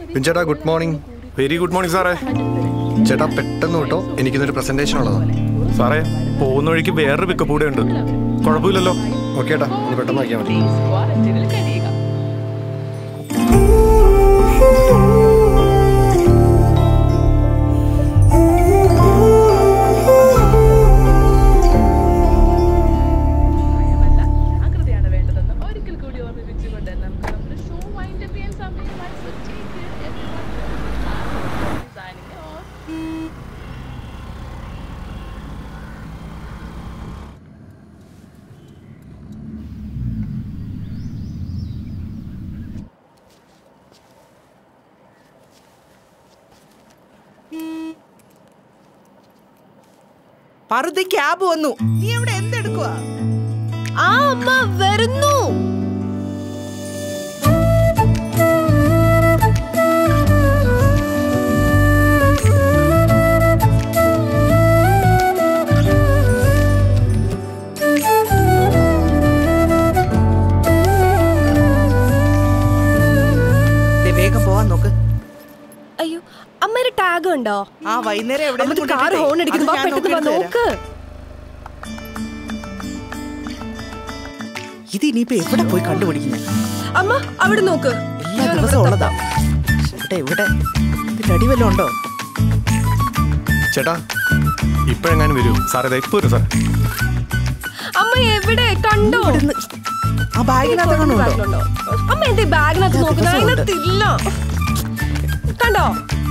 ചേട്ടാ good morning very good morning സാറേ ചേട്ടാ പെട്ടെന്ന് കേട്ടോ എനിക്കിന്നൊരു പ്രസന്റേഷൻ ഉള്ളതാണ് സാറേ പോകുന്ന വഴിക്ക് വേറൊരു പിക്കപ്പ് കൂടെ ഉണ്ട് കുഴപ്പമില്ലല്ലോ ഓക്കെ ഏട്ടാ ഒന്ന് പെട്ടെന്ന് നോക്കിയാൽ മതി ക്വാറന്റൈനിൽ കഴിയുക ഭയമല്ല, ജാഗ്രതയാണ് വേണ്ടതെന്ന് ഒരിക്കൽ കൂടി ഓർമ്മിപ്പിച്ചുകൊണ്ട് നമുക്ക് നമ്മുടെ ഷോ വൈൻഡ് അപ്പ് ചെയ്യാൻ സമയമായി So take care, everyone. Signing off. പറുതി ക്യാബ് വന്നു നീ എവിടെ എന്തെടുക്കുവാ ആ അമ്മ വരുന്നു ദേ, വേഗം പോവാൻ നോക്ക് അയ്യോ അമ്മയുടെ ടാഗ് ഉണ്ടോ ആ വൈകുന്നേരം എവിടെ അമ്മ കാർ ഹോൺ അടിക്കുന്നു വാ, പെട്ടെന്ന് വാ, നോക്ക് ഇത് ഇനിയിപ്പോ എവിടെ പോയി കണ്ടുപിടിക്കുന്നത് അമ്മ അവിടെ നോക്ക് എല്ലാ ദിവസവും ഉള്ളതാ ഇവിടെ ഇവിടെ ഇതിന്റെ അടി വല്ലതും ഉണ്ടോ ചേട്ടാ ഇപ്പോഴെങ്ങാനും വരൂ സാറേ ദേ ഇപ്പൊ വരും സാറേ അമ്മ എവിടെ കണ്ടോ ഇവിടുന്ന് ആ ബാഗിനകത്ത് കാണുന്നുണ്ടോ ബാഗിലുണ്ടോ? അമ്മ എന്തേ ബാഗിനകത്ത് ഇതിനകത്ത് നോക്കുന്നത് ദിവസമുണ്ട്. അതിനകത്തില്ല കണ്ടോ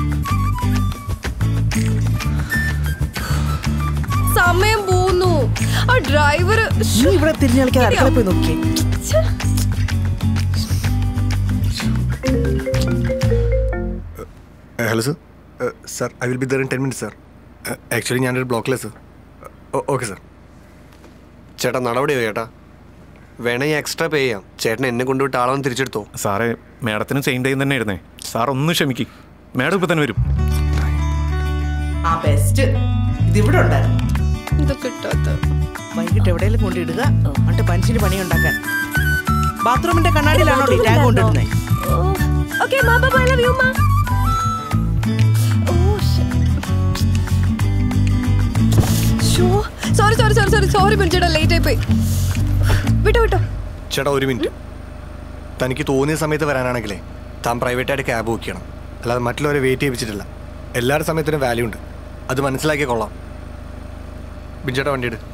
സമയം പോന്നു ആ ഡ്രൈവർ നീ ഇവിടെ തിരിഞ്ഞു കളിക്കാതെ അടുക്കള പോയി നോക്കിയേ hello sir sir I will be there in ten minute sir actually ഞാനൊരു ബ്ലോക്കിലെ സർ ഓക്കെ സർ ചേട്ടാ നടപടിയോ ചേട്ടാ വേണമെങ്കിൽ എക്സ്ട്രാ പേ ചെയ്യാം ചേട്ടൻ എന്നെ കൊണ്ടുവിട്ട് ആളൊന്ന് തിരിച്ചെടുത്തോ സാറേ മാഡത്തിന് ചെയിൻ ടൈം തന്നെ ആയിരുന്നേ സാർ ഒന്ന് ക്ഷമിക്ക് മാഡം ഇപ്പൊ തന്നെ വരും ആ ബെസ്റ്റ് ഇതിവിടെ ഉണ്ടായിരുന്നു ഇത് കിട്ടാത്ത വൈകിട്ട് എവിടെയെങ്കിലും കൊണ്ടിടുക എന്നിട്ട് മനുഷ്യന് പണി ഉണ്ടാക്കാൻ ബാത്റൂമിന്റെ കണ്ണാടിയിലാണോ ഈ ടാഗ് കൊണ്ടിടുന്നത് ഓക്കെ മാ ബാബ ഐ ലവ് യു മാ sorry sorry sorry sorry sorry പിടിച്ചേട്ടാ ലേറ്റ് ആയി പോയി വിട്ടോ വിട്ടോ ചേട്ടാ ഒരു മിനിറ്റ് തനിക്ക് തോന്നിയ സമയത്ത് വരാനാണെങ്കിലേ താൻ പ്രൈവറ്റായിട്ട് ക്യാബ് ബുക്ക് ചെയ്യണം അല്ലാതെ മറ്റുള്ളവരെ വെയിറ്റ് ചെയ്യിപ്പിച്ചിട്ടില്ല എല്ലാവരുടെ സമയത്തിനും വാല്യൂ ഉണ്ട് അത് മനസ്സിലാക്കിയ കൊള്ളാം ബിഞ്ചേട്ടാ വണ്ടി എടു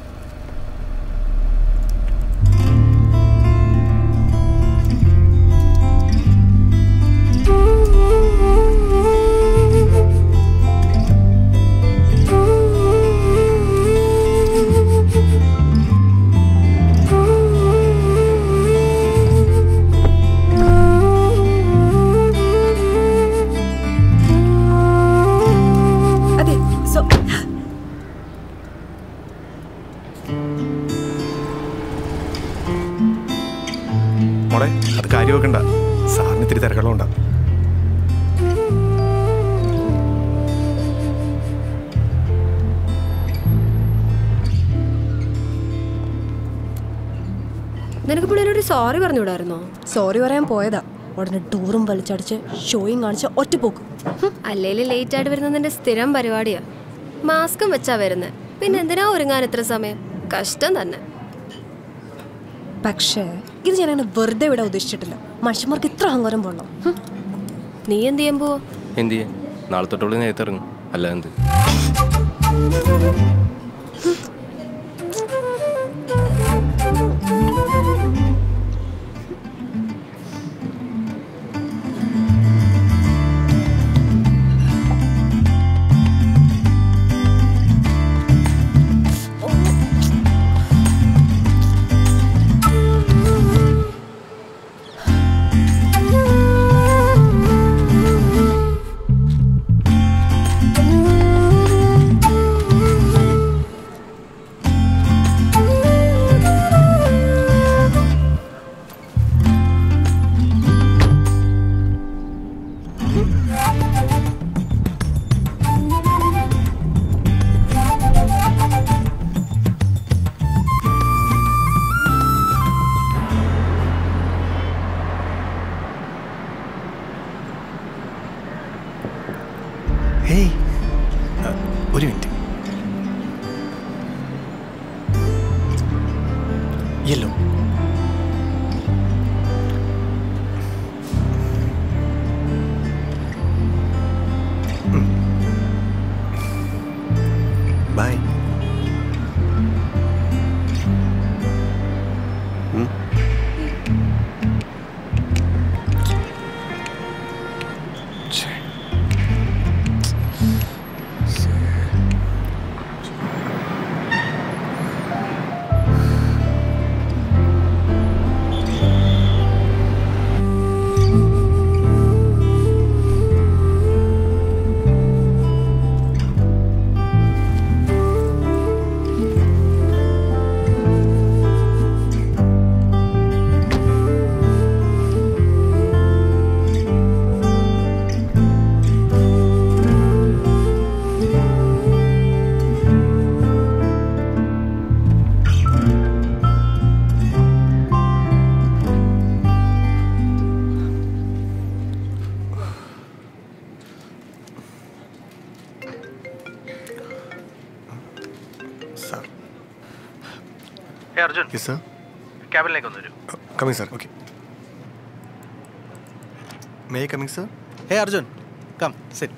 അതെ സോ മോളെ അത് കാര്യമൊക്കെ സാറിന് ഇത്തിരി തിരക്കുകളുണ്ടാ നിനക്ക് പിള്ളേരോട് സോറി പറഞ്ഞുവിടായിരുന്നോ സോറി പറയാൻ പോയതാ ഉടനെ ടൂറും വലിച്ചടിച്ച് ഷോയും കാണിച്ച് ഒറ്റപ്പോക്ക് അല്ലേലും ലേറ്റ് ആയിട്ട് വരുന്നതിന്റെ സ്ഥിരം പരിപാടിയാ മാസ്കും വെച്ചാ വരുന്നത് പിന്നെ എന്തിനാ ഒരുങ്ങാൻ ഇത്ര സമയം കഷ്ടം തന്നെ പക്ഷേ ഇത് ഞാൻ അങ്ങനെ വെറുതെ വിടാൻ ഉദ്ദേശിച്ചിട്ടില്ല മനുഷ്യന്മാർക്ക് ഇത്ര അഹങ്കാരം പോകണം നീ എന്ത് ചെയ്യാൻ പോവോ എന്ത് ചെയ്യാൻ നാളെ തൊട്ടുള്ള നേരത്തെ ഇറങ്ങും അല്ല എന്ത് ആ ഹേയ് ആ, ഒരു മിനിറ്റ് യെല്ലോ ബൈ സാർ ഏ അർജുൻ യെസ് സാർ ക്യാബിനിലേക്ക് ഒന്ന് വരൂ coming sir okay may coming sir Hey Arjun, come, sit.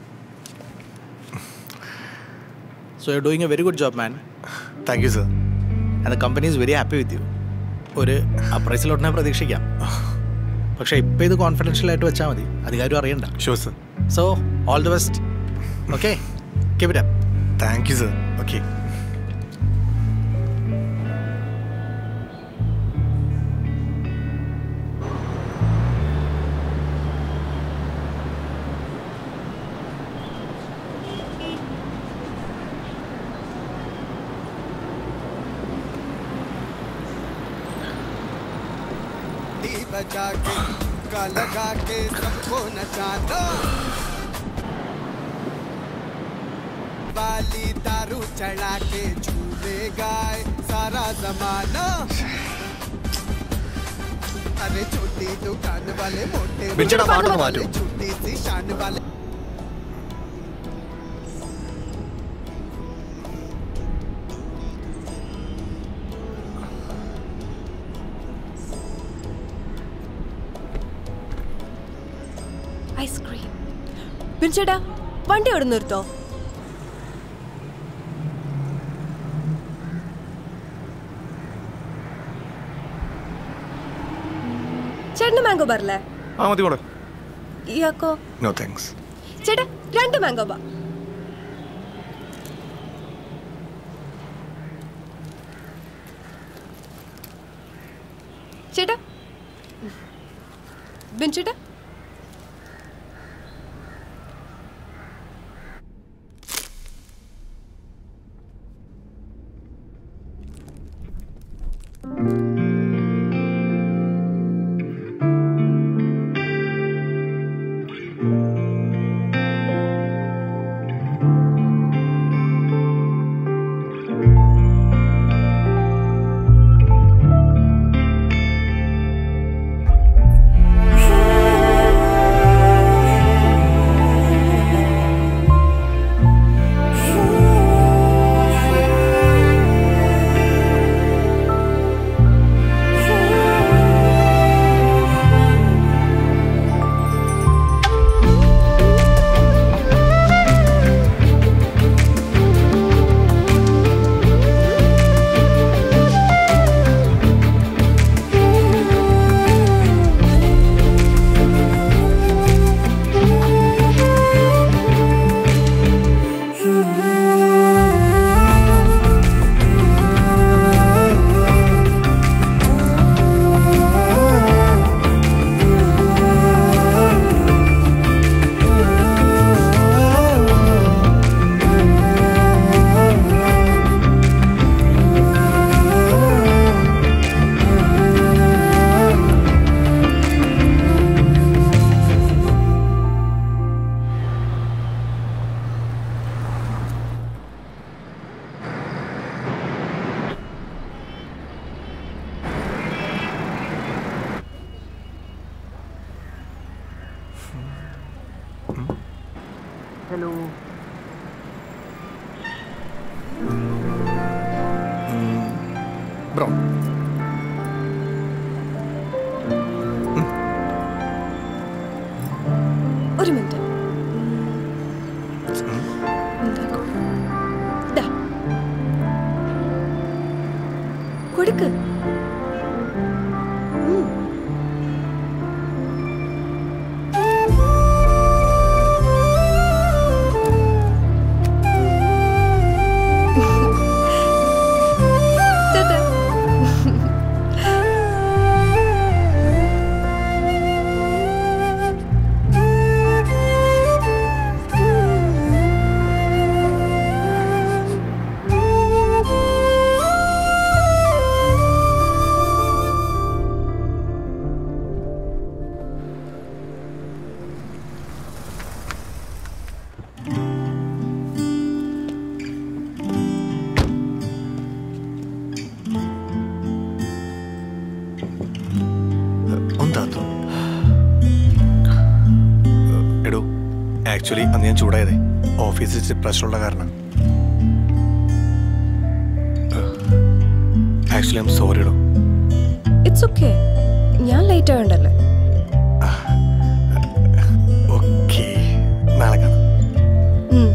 So you're doing a very good job, man. Thank you sir And the company is very happy with you. ഒരു appraisal ഉടനെ പ്രതീക്ഷിക്കാം പക്ഷേ ഇപ്പം ഇത് confidential ആയിട്ട് വെച്ചാൽ മതി അധികാരം അറിയണ്ട sure sir so all the best okay keep it up thank you sir okay बजा के का लगा के सबको नचा दो वाली दारू चढ़ा के झूले गाए सारा जमाना अरे छोटी दुकान वाले मोटे बिचड़ा पाटो तो मारो। छोटी सी शान वाले ഐസ്ക്രീം ബിൻചേട്ടാ വണ്ടി അവിടെ നിർത്തോ ചേട്ടന് മാംഗോ ബാറില്ലേ ആ മതി മോളെ ഇയാക്കോ നോ താങ്ക്സ് ചേട്ടാ രണ്ട് മാംഗോ ബാർ ചേട്ടാ ബിൻചേട്ടാ हेलो ബ്രൗൺ ഒരു മിനിറ്റ് എന്താക്കും? ദാ. കൊടുക്ക് ഉം. ടാറ്റാ. ഒന്നാത്തു എടോ ആക്ച്വലി അന്ന് ഞാൻ ചൂടായതേ ഓഫീസിൽ ഇച്ചിരി പ്രശ്നമുള്ള കാരണം ആക്ച്വലി ഐം സോറി എടോ ഇറ്റ്സ് ഓക്കെ ഞാൻ ലേറ്റ് ആവണ്ടല്ലേ ഓക്കെ നാളെ കാണാം ഉം.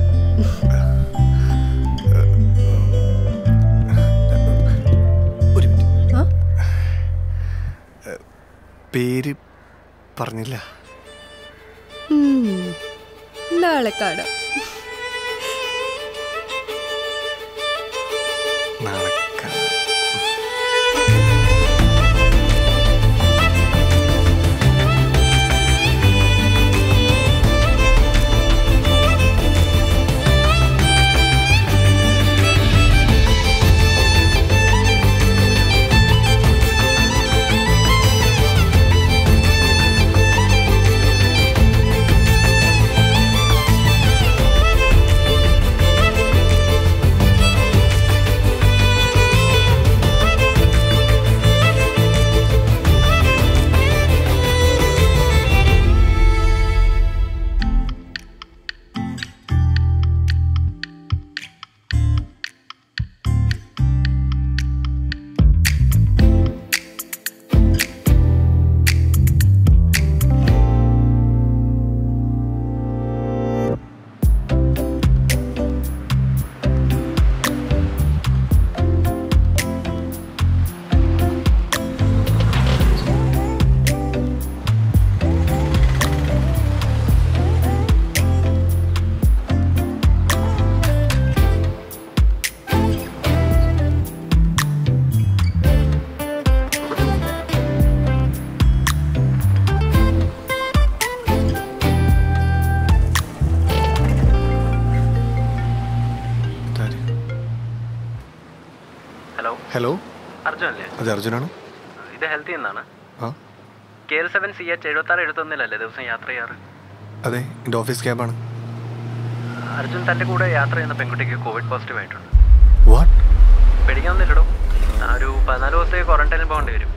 ഒരു മിനിറ്റ് ആ? പേര് പറഞ്ഞില്ല ഉം. നാളെ കാണാം നാളെ കാണാം ഇതാര്? ഹലോ ഹലോ അർജുൻ അല്ലേ അത് അർജുനാണ് ഇത് ഹെൽത്തി എന്നാണ് ആ K L seven C H എഴുപത്താറ് എഴുപത്തൊന്നിലല്ലേ ദിവസം യാത്ര ചെയ്യാറ് അതെ എൻ്റെ ഓഫീസ് ക്യാബാണ് അർജുൻ തൻ്റെ കൂടെ യാത്ര ചെയ്യുന്ന പെൺകുട്ടിക്ക് കോവിഡ് പോസിറ്റീവ് ആയിട്ടുണ്ട് വാട്ട് പേടിക്കാവുന്നില്ലടോ ആ ഒരു പതിനാല് ദിവസത്തേക്ക് ക്വാറന്റൈനിൽ പോകേണ്ടി വരും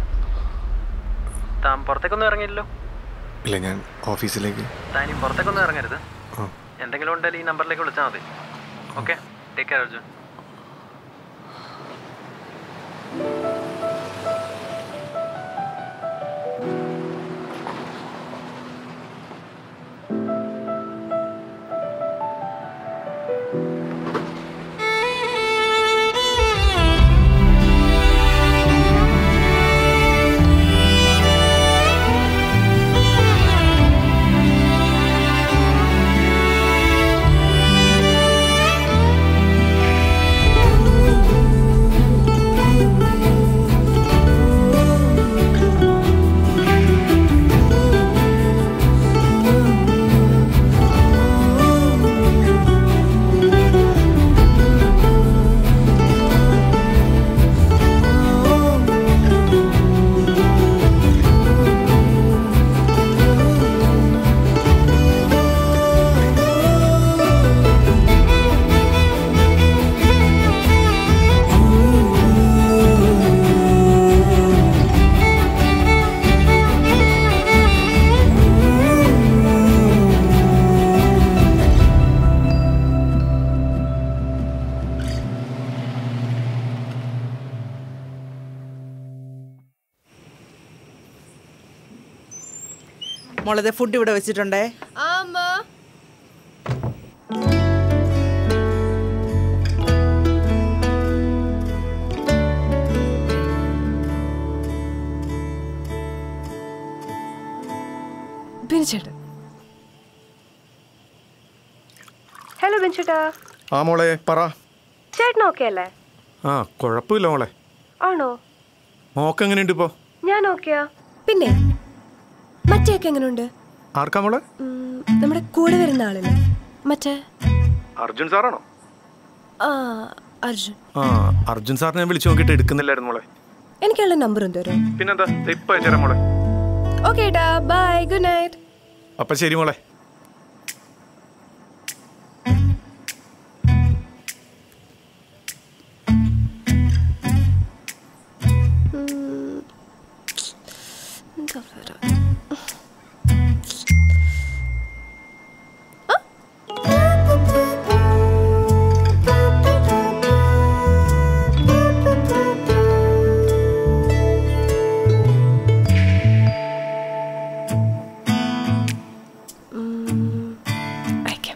താൻ പുറത്തേക്കൊന്നും ഇറങ്ങിയില്ലല്ലോ ഇല്ല ഞാൻ ഓഫീസിലേക്ക് താൻ ഇനി പുറത്തേക്കൊന്നും ഇറങ്ങരുത് ആ എന്തെങ്കിലും ഉണ്ടെങ്കിൽ ഈ നമ്പറിലേക്ക് വിളിച്ചാൽ മതി ഓക്കെ ടേക്ക് കെയർ അർജുൻ ആ മോളതെ ഫുഡ് ഇവിടെ വെച്ചിട്ടുണ്ടേ അമ്മ ബിൻചേട്ടൻ ഹലോ ബിൻചേട്ടാ ആ മോളെ പറ ചേട്ടൻ ഓക്കെ അല്ലേ ആ കുഴപ്പമില്ല മോളെ ആണോ മോക്ക് എങ്ങനെയുണ്ട് ഇപ്പോൾ ഞാൻ ഓക്കെയാ പിന്നെ മറ്റേയൊക്കെ എങ്ങനെയുണ്ട് ആർക്കാ മോളെ ഉം, നമ്മുടെ കൂടെ വരുന്ന ആളില്ലേ മറ്റേ അർജുൻ സാറാണോ ആ അർജുൻ ആ അർജുൻ സാറിനെ വിളിച്ചു നോക്കിയിട്ട് എടുക്കുന്നില്ലായിരുന്നു മോളെ എനിക്കുള്ള നമ്പർ ഒന്ന് തരുമോ പിന്നെന്താ ഇപ്പം അയച്ചുതരാം മോളെ ഓക്കെ ഏട്ടാ ബൈ ഗുഡ് നൈറ്റ് അപ്പം ശരി മോളെ എന്താ വരാ അയക്കാം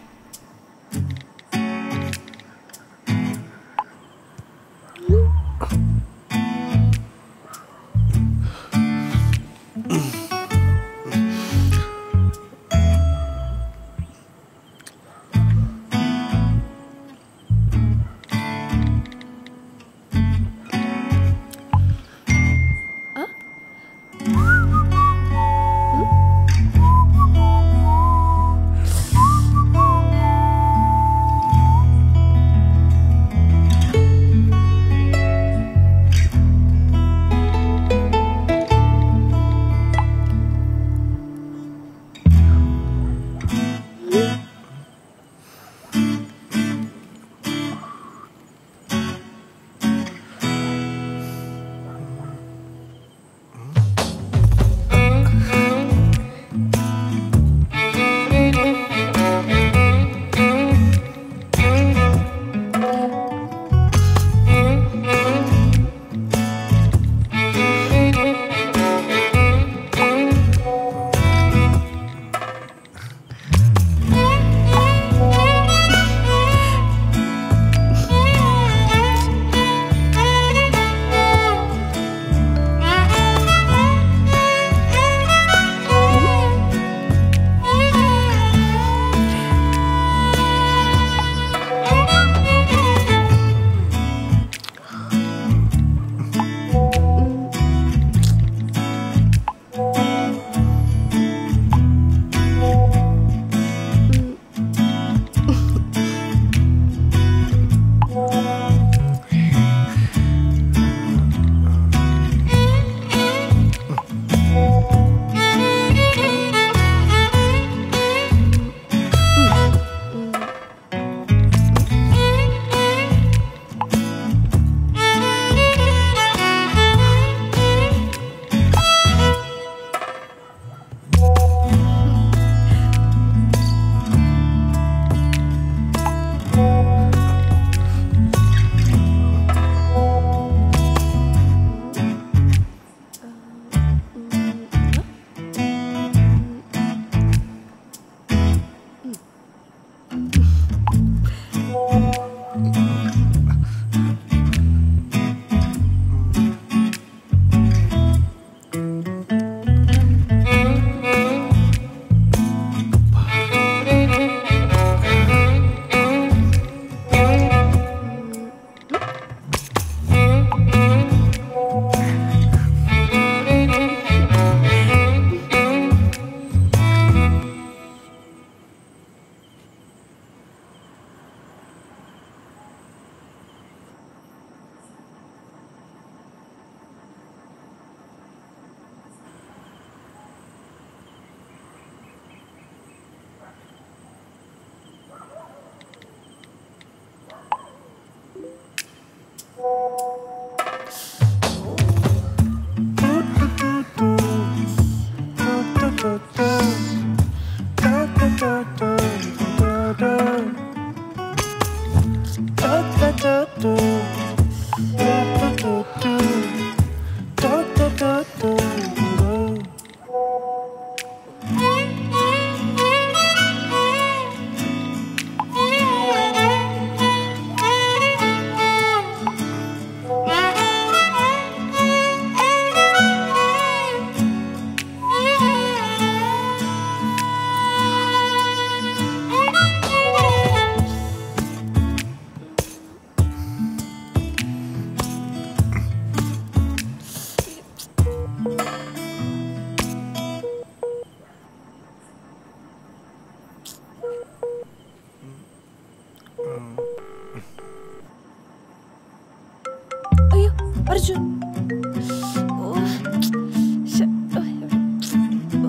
അർജുൻ ഓ, ശ്ശെ, ഓ, ഓ.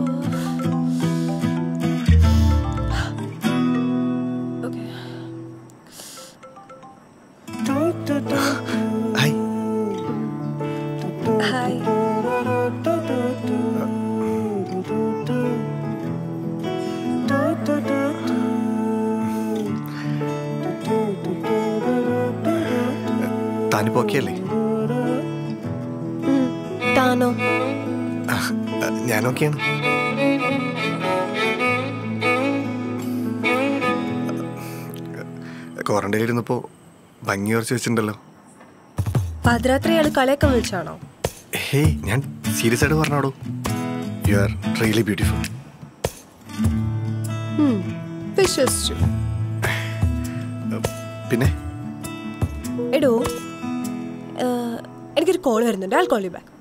ഓക്കേ. ഹായ് ഹായ് താനിപ്പോ ഓക്കെ അല്ലേ ഉം, താനോ ഞാൻ ഓക്കെയാണ് ക്വാറന്റൈനിൽ ഇരുന്നപ്പോ ഭംഗി കുറച്ച് വെച്ചിട്ടുണ്ടല്ലോ പാതിരാത്രി അയാൾ കളിയൊക്കെ വിളിച്ചാണോ ഹേയ് ഞാൻ സീരിയസ് ആയിട്ട് പറഞ്ഞോടൂ യു ആർ റിയലി ബ്യൂട്ടിഫുൾ ഉം, വിശ്വസിച്ചു പിന്നെ എടോ ഏഹ്, എനിക്കൊരു കോൾ വരുന്നുണ്ട് ആൾ കോൾ യു ബാക്ക്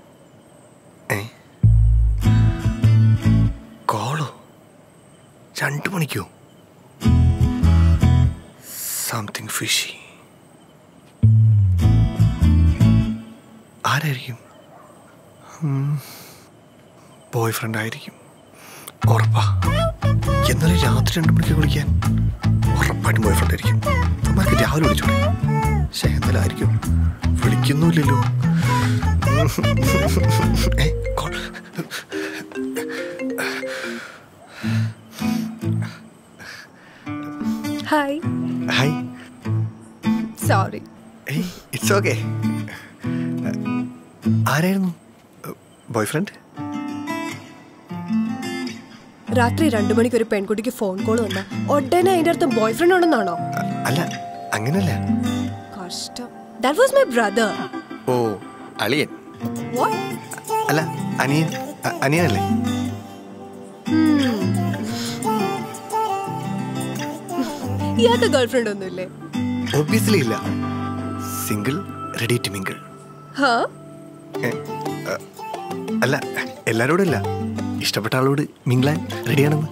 കോളോ രണ്ടു മണിക്കോ സംതിങ് ഫിഷി ആരായിരിക്കും ബോയ് ഫ്രണ്ട് ആയിരിക്കും ഉറപ്പാ എന്നാലും രാത്രി രണ്ടു മണിക്ക് വിളിക്കാൻ ഉറപ്പായിട്ടും ബോയ് ഫ്രണ്ട് ആയിരിക്കും അമ്മക്ക് രാവിലെ വിളിച്ചോളെ പക്ഷേ എന്നാലും ആയിരിക്കും വിളിക്കുന്നുമില്ലല്ലോ ഏ, call. Hi hi sorry hey it's okay ആരായിരുന്നു ബോയ് ഫ്രണ്ട് രാത്രി രണ്ടു മണിക്ക് ഒരു പെൺകുട്ടിക്ക് ഫോൺ കോൾ വന്ന ഉടനെ അതിന്റെ അർത്ഥം ബോയ് ഫ്രണ്ട് ഉണ്ടെന്നാണോ അല്ല അങ്ങനല്ല കഷ്ടം ദാറ്റ് വാസ് മൈ ബ്രദർ ഓ അളിയൻ വാട്ട് അല്ല അനിയൻ അ- അനിയനല്ലേ ഇയാൾക്ക് ഗേൾഫ്രണ്ട് ഒന്നുമില്ലേ ഒബ്വിയസ്ലി ഇല്ല സിംഗിൾ റെഡി ടു മിങ്കിൾ ഹാ അല്ല എല്ലാരോടും ഇല്ല ഇഷ്ടപ്പെട്ട ആളോട് മിങ്കിളാൻ റെഡിയാണെന്ന്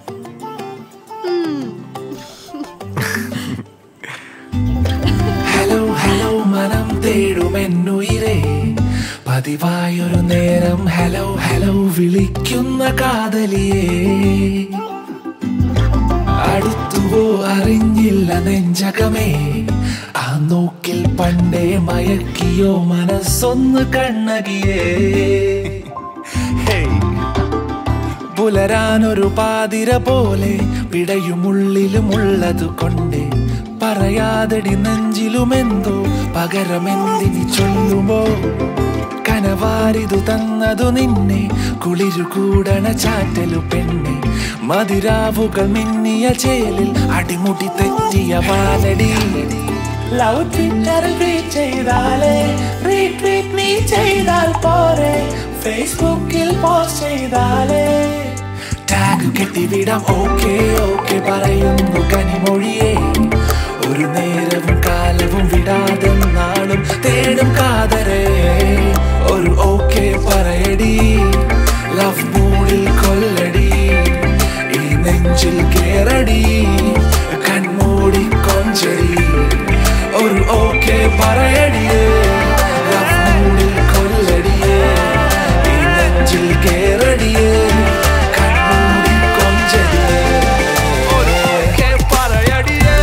ഹലോ ഹലോ മനം തേടുമെന്നുയിരേ പതിവായൊരു നേരം ഹലോ ഹലോ വിളിക്കുന്ന കാതലിയേ അടുത്തുവോ അറിഞ്ഞില്ല നെഞ്ചകമേ ആ നോക്കിൽ പണ്ടേ മയക്കിയോ മനസ്സൊന്ന് കണ്ണകിയേ ഹേയ് പുലരാനൊരു പാതിര പോലെ പിടയുമുള്ളിലുമുള്ളതു കൊണ്ടേ പറയാതടി നെഞ്ചിലുമെന്തോ പകരമെന്തിനി ചൊല്ലുമോ കനവാരിതു തന്നതു നിന്നെ കുളിരു കൂടണ ചാറ്റലു പെണ്ണെ മതിരാവുകൾ മിന്നിയ ചേലിൽ അടിമുടി തെറ്റിയ പാലടി ലവ് ട്വിറ്ററിൽ ട്വീറ്റ് ചെയ്താലേ റീട്വീറ്റ് നീ ചെയ്താൽ പോരെ ഫേസ്ബുക്കിൽ പോസ്റ്റ് ചെയ്താലേ ടാഗ് കെട്ടിവിടാം ഓക്കെ ഓക്കെ പറയുന്നു കനിമൊഴിയേ ഒരു നേരവും കാലവും വിടാതെ നാളും തേടും കാതരേ ഒരു ഓക്കെ പറയടി ലവ് മൂഡിൽ കൊല്ലടി ഈ നെഞ്ചിൽ കേറടി കൺമൂടി കൊഞ്ചടി ഒരു ഓക്കെ പറയടിയേ ലവ് മൂഡിൽ കൊല്ലടിയേ ഈ നെഞ്ചിൽ കേറടിയേ കൺമൂടി കൊഞ്ചടിയേ ഒരു ഓക്കെ പറയടിയേ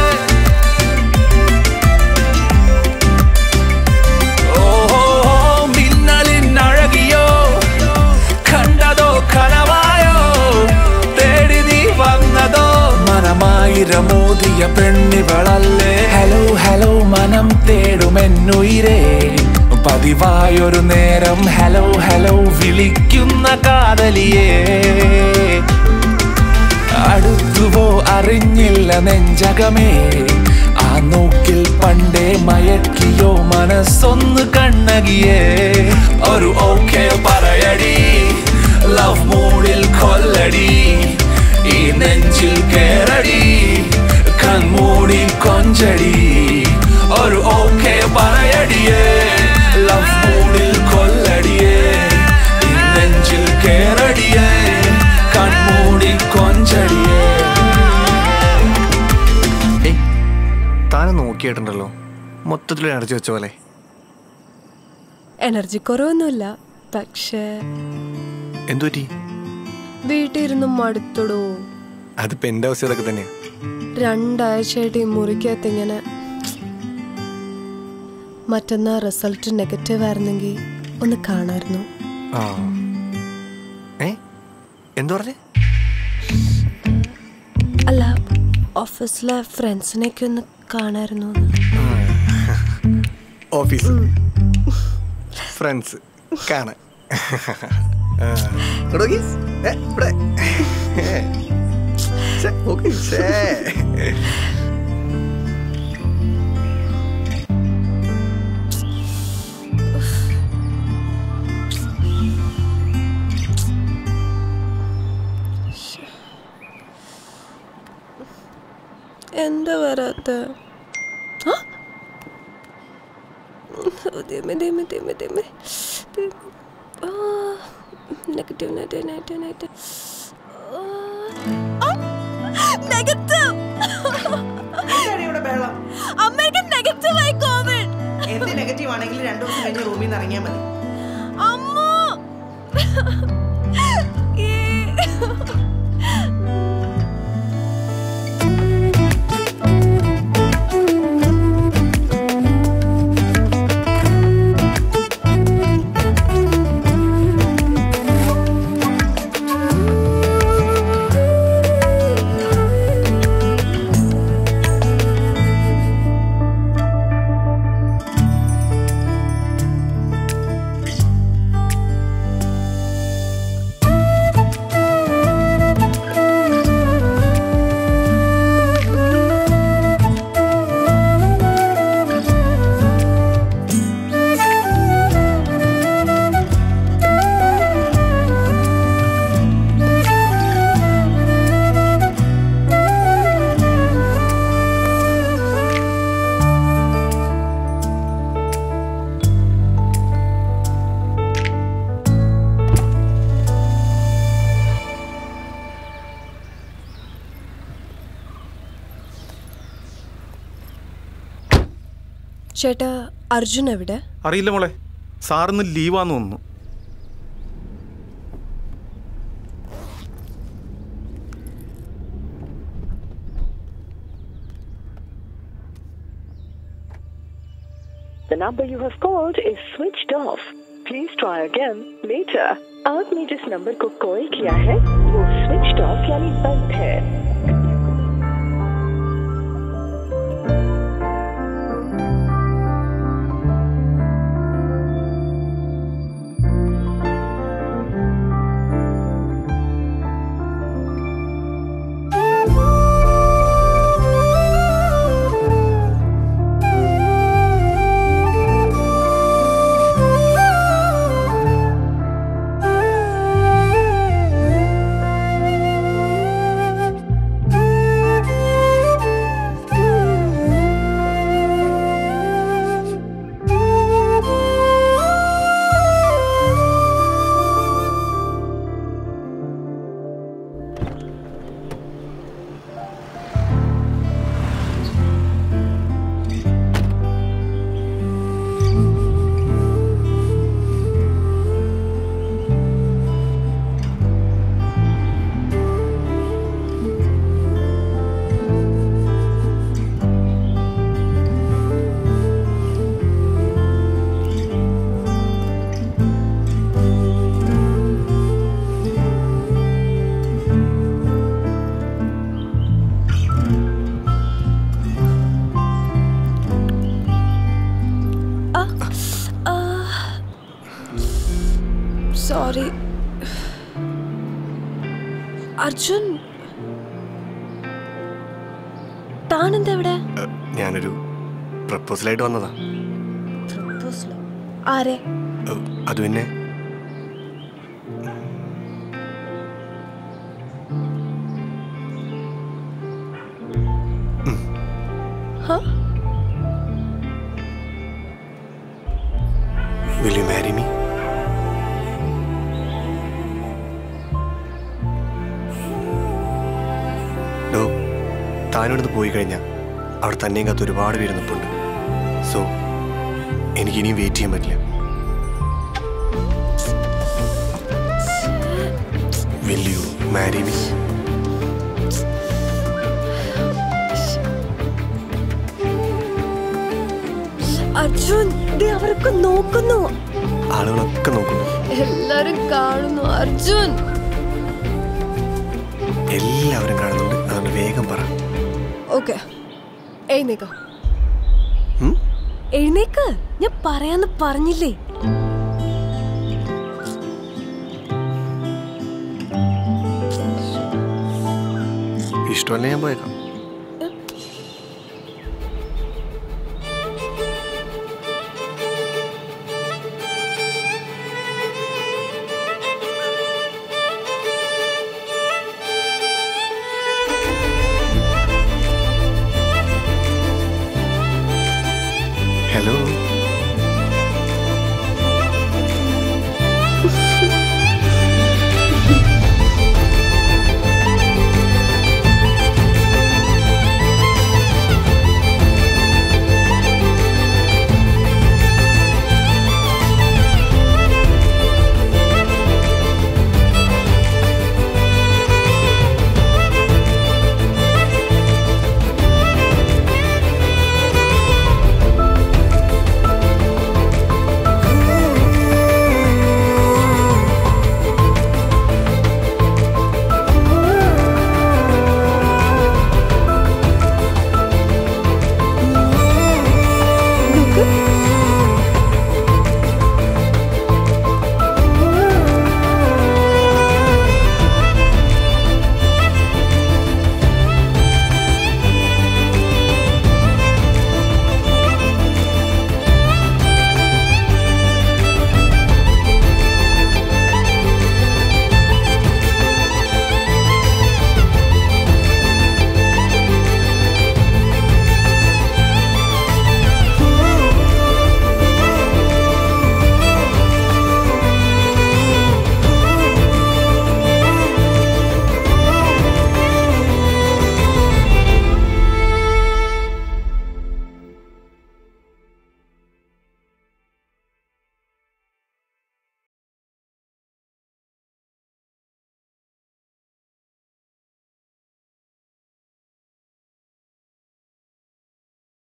ഓഹോ മിന്നലിൻ അഴകിയോ കണ്ടതോ കനവായോ തേടി നീ വന്നതോ മനമായിരമോദിയ പെണ്ണിവളല്ലേ ഹലോ ഹലോ മനം തേടുമെന്നുയിരേ പതിവായൊരു നേരം ഹലോ ഹലോ വിളിക്കുന്ന കാതലിയേ അടുത്തുവോ അറിഞ്ഞില്ല നെഞ്ചകമേ ആ നോക്കിൽ പണ്ടേ മയക്കിയോ മനസ്സൊന്ന് കണ്ണകിയേ ഒരു ഓക്കെ പറയടി ലവ് മൂഡിൽ കൊല്ലടി ഈ നെഞ്ചിൽ കേറടി കൺമൂടി കൊഞ്ചടി ഒരു ഓക്കെ പറയടിയേ ലവ് മൂഡിൽ കൊല്ലടിയേ ഈ നെഞ്ചിൽ കേറടിയേ കൺമൂടി കൊഞ്ചടിയേ താനെ നോക്കിയിട്ടുണ്ടല്ലോ മൊത്തത്തിൽ അടച്ചു വെച്ച പോലെ എനർജി കുറവൊന്നുമില്ല പക്ഷേ എന്തു പറ്റി വീട്ടിൽ ഇരുന്ന് മടുത്തടോ അതിപ്പോ എന്റെ അവസ്ഥ ഇതൊക്കെ തന്നെയാ രണ്ടാഴ്ചയായിട്ട് ഈ മുറിക്കകത്ത് ഇങ്ങനെ മറ്റന്നാ റിസൾട്ട് നെഗറ്റീവ് ആയിരുന്നെങ്കിൽ ഒന്ന് കാണായിരുന്നു ആ ഏ എന്തു പറഞ്ഞേ അല്ല ഓഫീസിലെ ഫ്രണ്ട്സിനെയൊക്കെ ഒന്ന് കാണായിരുന്നു എന്ന്. ഓഫീസ് ഫ്രണ്ട്സ് കാണാൻ ആ, ഇങ്ങോട്ട് നോക്കി. ഏ, ഇവിടെ. ഏ. ശ്ശെ, നോക്ക്. ശ്ശേ. എന്താ വരാത്ത നെഗറ്റീവ് നെഗറ്റീവ് നെഗറ്റീവ് നെഗറ്റീവ് അമ്മയ്ക്ക് നെഗറ്റീവ് ആയി കോവിഡ് എന്ത് നെഗറ്റീവ് ആണെങ്കിലും രണ്ടു ദിവസം കഴിഞ്ഞ് റൂമിൽ നിന്ന് ഇറങ്ങിയാൽ മതി അമ്മോ ചേട്ടാ അർജുൻ എവിടെ അറിയില്ല മോളെ സാറിന്ന് ലീവാന്ന് തോന്നുന്നു The number you have called is switched off. Please try again later. आपने जिस नंबर को कॉल किया है वो स्विच्ड ऑफ यानी बंद है സോറി അർജുൻ താനെന്താ ഇവിടെ ഞാനൊരു പ്രപ്പോസലായിട്ട് വന്നതാ ആരെ ഏ, അത് പിന്നെ ഹ വിൽ യു മാരി മീ ഡോ താനിവിടുന്ന് പോയി കഴിഞ്ഞാൽ അവിടെ തന്നെയും കാത്ത് ഒരുപാട് പേര് നിൽപ്പുണ്ട് സോ എനിക്കിനിയും വെയിറ്റ് ചെയ്യാൻ പറ്റില്ല will you marry me Arjun ദേ അവരൊക്കെ നോക്കുന്നു ആളുകളൊക്കെ നോക്കുന്നു എല്ലാരും കാണുന്നു അർജുൻ എല്ലാവരും കാണുന്നുണ്ട് അതുകൊണ്ട് വേഗം പറ ഓക്കെ എഴുന്നേക്ക ഉം? എഴുന്നേക്ക് ഞാൻ പറയാന്ന് പറഞ്ഞില്ലേ ഇഷ്ടമല്ല ഞാൻ പോയേക്കാം ഹലോ